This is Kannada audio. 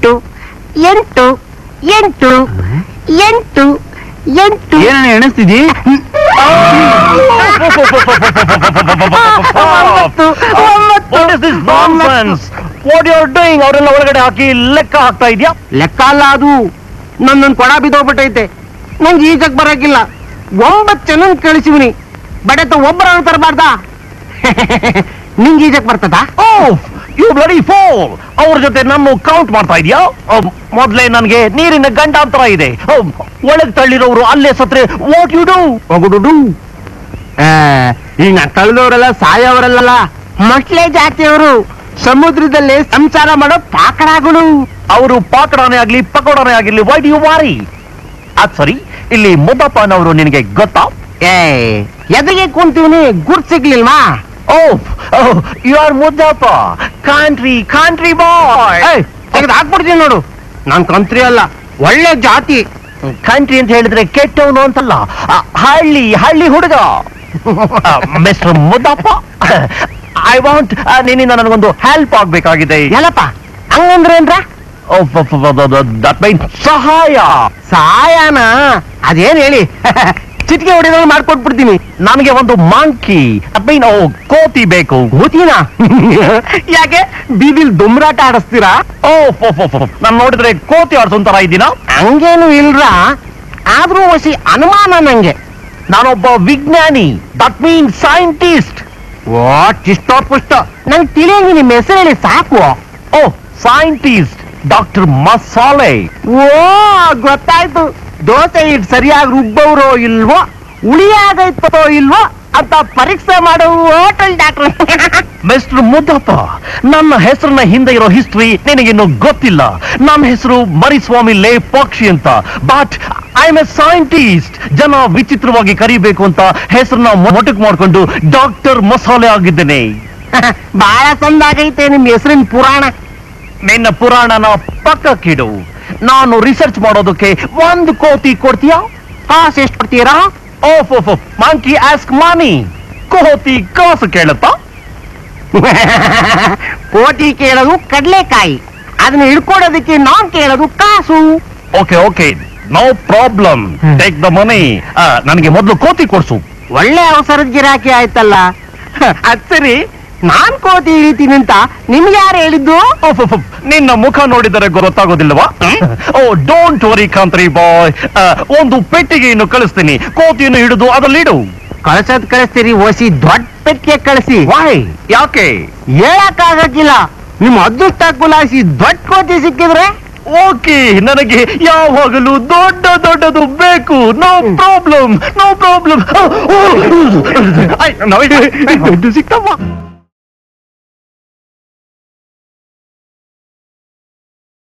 ಎಂಟು ಎಂಟು ಎಂಟು ಎಂಟು ಎಂಟು ಏನನ್ನ ಎಣಿಸ್ತಿದಿ ಒಂಬತ್ತು, ಒಂಬತ್ತು, What is this nonsense? What you are doing? ಅವರೆಲ್ಲ ಒಳಗಡೆ ಹಾಕಿ ಲೆಕ್ಕ ಹಾಕ್ತಾ ಇದೆಯಾ ಲೆಕ್ಕ ಅಲ್ಲ ಅದು ನನ್ನೊಂದು ಕೊಡ ಬಿದ್ದೋಗ್ಬಿಟ್ಟೈತೆ ನಂಗೆ ಈಜಕ್ ಬರಕಿಲ್ಲ ಒಂಬತ್ತು ಜನ ಕಳಿಸಿವ್ನಿ ಬಡತ ಒಬ್ಬರನ್ನು ತರಬಾರ್ದಾ ನಿಂಗೆ ಈಜಕ್ ಬರ್ತದಾ ಓ ಯು ಬ್ಲಡಿ ಫೋಲ್ ಅವ್ರ ಜೊತೆ ನಾನು ಕೌಂಟ್ ಮಾಡ್ತಾ ಇದೆಯಾ ಮೊದ್ಲೇ ನನಗೆ ನೀರಿನ ಗಂಡಾಂತರ ಇದೆ ಒಳಗ್ ತಳ್ಳಿರೋರು ಅಲ್ಲೇ ಸತ್ರೆ ವಾಟ್ ಯು ಡೂ ಒಗುಡುಡು ಈಗ ತಳೆದವರೆಲ್ಲ ಸಾಯವರೆಲ್ಲ ಮಟ್ಲೆ ಜಾತಿಯವರು ಸಮುದ್ರದಲ್ಲಿ ಸಂಸಾರ ಮಾಡೋ ಪಾಕಡಗಳು ಅವರು ಪಾಕಡಾನೆ ಆಗ್ಲಿ ಪಕೋಡಾನೆ ಆಗಿರ್ಲಿ ವೈ ಡು ಯು ವಾರಿ ಅದ್ ಸರಿ ಇಲ್ಲಿ ಮುದ್ದಪ್ಪನವರು ನಿನಗೆ ಗೊತ್ತಾ ಏ ಎದಗೆ ಕುಂತೀವ್ನಿ ಗುರ್ತ್ ಸಿಗ್ಲಿಲ್ವಾ oh you are Muddappa country country boy ತೆಗೆದು ಹಾಕ್ಬಿಡ್ತೀನಿ ನೋಡು ನಾನ್ ಕಂತ್ರಿ ಅಲ್ಲ ಒಳ್ಳೆ ಜಾತಿ ಕಂಟ್ರಿ ಅಂತ ಹೇಳಿದ್ರೆ ಕೆಟ್ಟವನು ಅಂತಲ್ಲ ಆ, ಹಳ್ಳಿ ಹಳ್ಳಿ ಹುಡುಗ ಮಿಸ್ಟರ್ ಮುದ್ದಪ್ಪ ಐ ವಾಂಟ್ ನಿನ್ನಿಂದ ನನಗೊಂದು ಹೆಲ್ಪ್ ಆಗ್ಬೇಕಾಗಿದೆ ಎಲ್ಲಪ್ಪ ಹಂಗಂದ್ರೇನ್ರ ದಟ್ ಮೀನ್ ಸಹಾಯ ಸಹಾಯನ ಅದೇನ್ ಹೇಳಿ ಚಿಟಿಕೆ ಹೊಡೆದ್ರೆ ಮಾಡ್ಕೊಟ್ಬಿಡ್ತೀನಿ ನನಗೆ ಒಂದು ಮಾಂಕಿ ದಟ್ ಮೀನ್ ಓ ಕೋತಿ ಬೇಕು ಕೂತೀನ ಯಾಕೆ ಬೀದಿಲ್ ದುಮ್ರಾಟ ಆಡಿಸ್ತೀರಾ ಓ ನಾನು ನೋಡಿದ್ರೆ ಕೋತಿ ಆಡ್ಸೋನ್ ತರ ಇದ್ದೀನ ಹಂಗೇನು ಇಲ್ರ ಆದ್ರೂ ಹೊಸಿ ಅನುಮಾನ ನಂಗೆ ನಾನೊಬ್ಬ ವಿಜ್ಞಾನಿ ದಟ್ ಮೀನ್ ಸೈಂಟಿಸ್ಟ್ ಓ ಚಿಷ್ಟೋ ಪುಷ್ಟೋ ನಂಗೆ ತಿಳಿಯಂಗಿ ನಿಮ್ಮ ಹೆಸರು ಹೇಳಿ ಸಾಕು ಓ ಸೈಂಟಿಸ್ಟ್ ಡಾಕ್ಟರ್ ಮಸಾಲೆ ಓ ಗೊತ್ತಾಯ್ತು ದೋಸೆ ಇಟ್ ಸರಿಯಾಗಿ ರುಬ್ಬವ್ರೋ ಇಲ್ವೋ ಉಳಿಯಾಗೈತೋ ಇಲ್ವೋ ಅಂತ ಪರೀಕ್ಷೆ ಮಾಡೋ ಹೋಟೆಲ್ ಡಾಕ್ಟರ್ ಮಿಸ್ಟರ್ ಮುದ್ದಪ್ಪ ನನ್ನ ಹೆಸರಿನ ಹಿಂದೆ ಇರೋ ಹಿಸ್ಟ್ರಿ ನಿನಗಿನ್ನು ಗೊತ್ತಿಲ್ಲ ನನ್ನ ಹೆಸರು ಮರಿಸ್ವಾಮಿ ಲೇ ಪಕ್ಷಿ ಅಂತ but I am a scientist ಜನ ವಿಚಿತ್ರವಾಗಿ ಕರಿಬೇಕು ಅಂತ ಹೆಸರನ್ನ ಮೊಟಕ್ ಮಾಡ್ಕೊಂಡು ಡಾಕ್ಟರ್ ಮಸಾಲೆ ಆಗಿದ್ದೇನೆ ಬಹಳ ಸಂದಾಗೈತೆ ನಿಮ್ ಹೆಸರಿನ ಪುರಾಣ ನಿನ್ನ ಪುರಾಣನ ಪಕ್ಕಕ್ಕಿಡು ನಾನು ರಿಸರ್ಚ್ ಮಾಡೋದಕ್ಕೆ ಒಂದು ಕೋತಿ ಕೊಡ್ತೀಯಾ ಕಾಸು ಎಷ್ಟು ಕೊಡ್ತೀರಾ ಓಫ್ ಓಫ್ ಮಾಂಕಿ ಆಸ್ಕ್ ಮಾನಿ ಕೋತಿ ಕಾಸು ಕೇಳುತ್ತಾ ಕೋಟಿ ಕೇಳೋದು ಕಡ್ಲೆಕಾಯಿ ಅದನ್ನ ಹಿಡ್ಕೊಡೋದಕ್ಕೆ ನಾನ್ ಕೇಳೋದು ಕಾಸು okay okay no problem hmm. Take the money ನನಗೆ ಮೊದಲು ಕೋತಿ ಕೊಡ್ಸು ಒಳ್ಳೆ ಅವಸರದ ಗಿರಾಕಿ ಆಯ್ತಲ್ಲ ಅದ್ ಸರಿ ನಾನ್ ಕೋತಿ ಹಿಡಿತೀನಿ ಅಂತ ನಿಮ್ಗೆ ಯಾರು ಹೇಳಿದ್ದು ಓಫ್, ಓಫ್, ಓಫ್. ನಿನ್ನ ಮುಖ ನೋಡಿದರೆ ಗೊತ್ತಾಗೋದಿಲ್ಲವಾ ಓ ಡೋಂಟ್ ವರಿ ಕಾಂತ್ರಿ ಬಾಯ್ ಒಂದು ಪೆಟ್ಟಿಗೆಯನ್ನು ಕಳಿಸ್ತೀನಿ ಕೋತಿಯನ್ನು ಹಿಡಿದು ಅದರಲ್ಲಿಡು ಕಳ್ಸದ್ ಕಳಿಸ್ತೀರಿ ಓಸಿ ದೊಡ್ಡ ಪೆಟ್ಟಿಗೆ ಕಳಿಸಿ ವಾಯ್ ಯಾಕೆ ಹೇಳಕ್ ಆಗಕ್ಕಿಲ್ಲ ನಿಮ್ ಅದೃಷ್ಟ ಕುಲಾಸಿ ದೊಡ್ಡ ಕೋತಿ ಸಿಕ್ಕಿದ್ರೆ ಓಕೆ ನನಗೆ ಯಾವಾಗಲೂ ದೊಡ್ಡ ದೊಡ್ಡದು ಬೇಕು ನೋ ಪ್ರಾಬ್ಲಮ್ ನೋ ಪ್ರಾಬ್ಲಮ್ ದೊಡ್ಡ ಸಿಕ್ತಮ್ಮ